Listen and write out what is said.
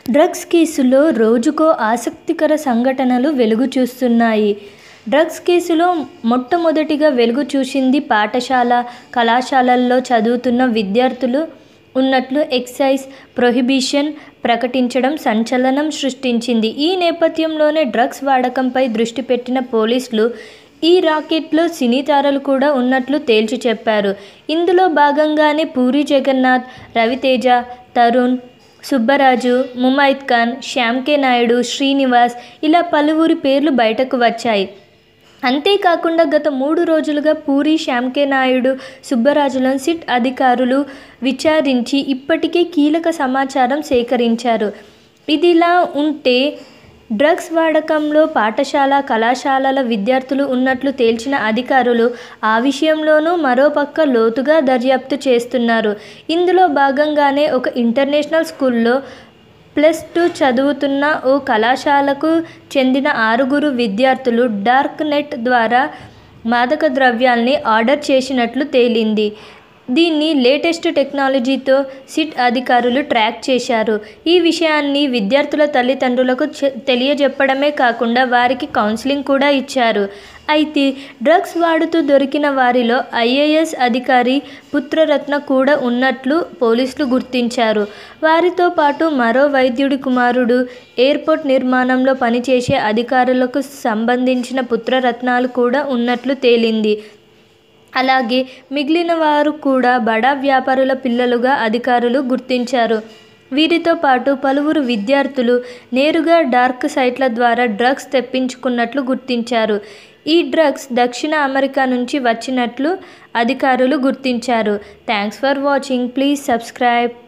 drugs కేసులో రోజుకో ఆసక్తికర సంఘటనలు వెలుగు చూస్తున్నాయి డ్రగ్స్ కేసులో మొట్టమొదటిగా వెలుగు చూసింది పాఠశాల కళాశాలల్లో చదువుతున్న విద్యార్థులు ఉన్నట్లు ఎక్సైజ్ ప్రొహిబిషన్ ప్రకటించడం సంచలనం సృష్టించింది ఈ నేపథ్యంలోనే డ్రగ్స్ వాడకంపై దృష్టి పెట్టిన పోలీసులు ఈ రాకెట్లో సినీ తారలు కూడా ఉన్నట్లు తేల్చి చెప్పారు ఇందులో భాగంగానే పూరి జగన్నాథ్ రవితేజ తరుణ్ సుబ్బరాజు ముమైత్ ఖాన్ శ్యామ్ కే నాయుడు శ్రీనివాస్ ఇలా పలువురి పేర్లు బయటకు వచ్చాయి అంతేకాకుండా గత మూడు రోజులుగా పూరి శ్యామ్కే నాయుడు సుబ్బరాజులను సిట్ అధికారులు విచారించి ఇప్పటికే కీలక సమాచారం సేకరించారు ఇదిలా ఉంటే డ్రగ్స్ వాడకంలో పాఠశాల కళాశాలల విద్యార్థులు ఉన్నట్లు తేల్చిన అధికారులు ఆ విషయంలోనూ మరోపక్క లోతుగా దర్యాప్తు చేస్తున్నారు ఇందులో భాగంగానే ఒక ఇంటర్నేషనల్ స్కూల్లో ప్లస్ టూ చదువుతున్న ఓ కళాశాలకు చెందిన ఆరుగురు విద్యార్థులు డార్క్ నెట్ ద్వారా మాదక ద్రవ్యాల్ని ఆర్డర్ చేసినట్లు తేలింది దీన్ని లేటెస్ట్ టెక్నాలజీతో సిట్ అధికారులు ట్రాక్ చేశారు ఈ విషయాన్ని విద్యార్థుల తల్లిదండ్రులకు తెలియజెప్పడమే కాకుండా వారికి కౌన్సిలింగ్ కూడా ఇచ్చారు అయితే డ్రగ్స్ వాడుతూ దొరికిన వారిలో ఐఏఎస్ అధికారి పుత్రరత్న కూడా ఉన్నట్లు పోలీసులు గుర్తించారు వారితో పాటు మరో వైద్యుడి కుమారుడు ఎయిర్పోర్ట్ నిర్మాణంలో పనిచేసే అధికారులకు సంబంధించిన పుత్రరత్నాలు కూడా ఉన్నట్లు తేలింది అలాగే మిగిలిన వారు కూడా బడా వ్యాపారుల పిల్లలుగా అధికారులు గుర్తించారు వీరితో పాటు పలువురు విద్యార్థులు నేరుగా డార్క్ సైట్ల ద్వారా డ్రగ్స్ తెప్పించుకున్నట్లు గుర్తించారు ఈ డ్రగ్స్ దక్షిణ అమెరికా నుంచి వచ్చినట్లు అధికారులు గుర్తించారు thanks for watching please subscribe